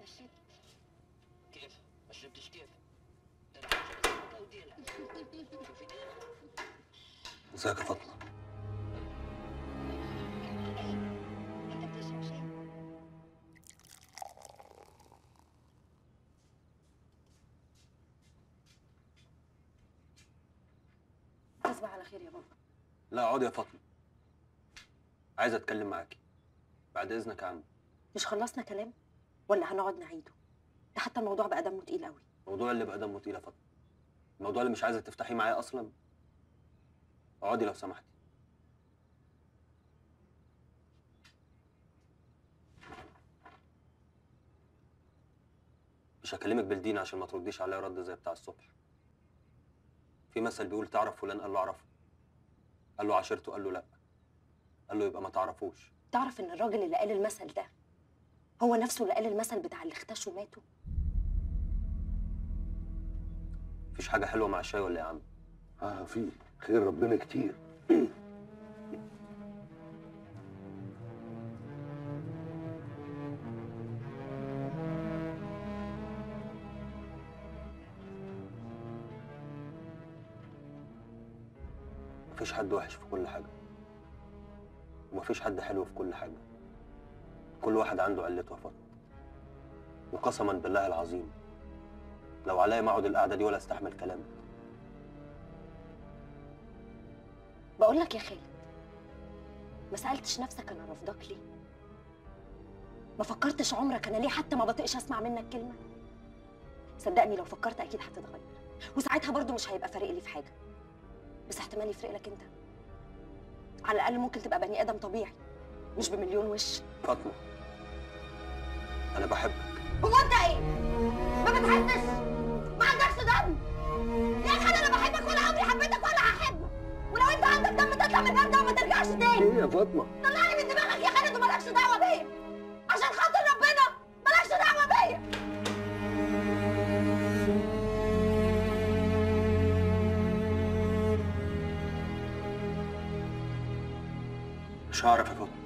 ما شربت كيف؟ ما شربتش كيف؟ ده انا عايز اسمك وديلها شوفي ديلها ازيك يا فاطمه انت بتشرب شاي تصبح على خير يا بابا لا اقعدي يا فاطمه عايز اتكلم معاكي بعد اذنك يا عم مش خلصنا كلام ولا هنقعد نعيده ده حتى الموضوع بقى دمه تقيل قوي الموضوع اللي بقى دمه تقيل يا فاطمه الموضوع اللي مش عايزه تفتحيه معايا اصلا اقعدي لو سمحتي مش هكلمك بالدين عشان ما ترديش عليا رد زي بتاع الصبح في مثل بيقول تعرف فلان قال له اعرفه قال له عاشرته قال له لا قال له يبقى ما تعرفوش تعرف ان الراجل اللي قال المثل ده هو نفسه اللي قال المثل بتاع اللي اختشوا ماتوا مفيش حاجه حلوه مع الشاي ولا إيه يا عم اه في خير ربنا كتير مفيش حد وحش في كل حاجة ومفيش حد حلو في كل حاجة كل واحد عنده علته يا فاطمة وقسما بالله العظيم لو عليا ما اقعد القعدة دي ولا استحمل كلامك بقول لك يا خالد ما سالتش نفسك انا رافضاك ليه ما فكرتش عمرك انا ليه حتى ما بطيقش اسمع منك كلمه صدقني لو فكرت اكيد هتتغير وساعتها برضو مش هيبقى فارق لي في حاجه بس احتمال يفرق لك انت على الاقل ممكن تبقى بني ادم طبيعي مش بمليون وش فاطمة أنا بحبك هو انت ايه؟ ما بتحسش؟ ما عندكش دم؟ يا خالد انا بحبك ولا عمري حبيتك ولا هحبك ولو انت عندك دم تطلع من الباب ده وما ترجعش تاني ايه يا فاطمه طلعني من دماغك يا خالد ومالكش دعوه بيا عشان خاطر ربنا مالكش دعوه بيا مش هعرف يا فاطمة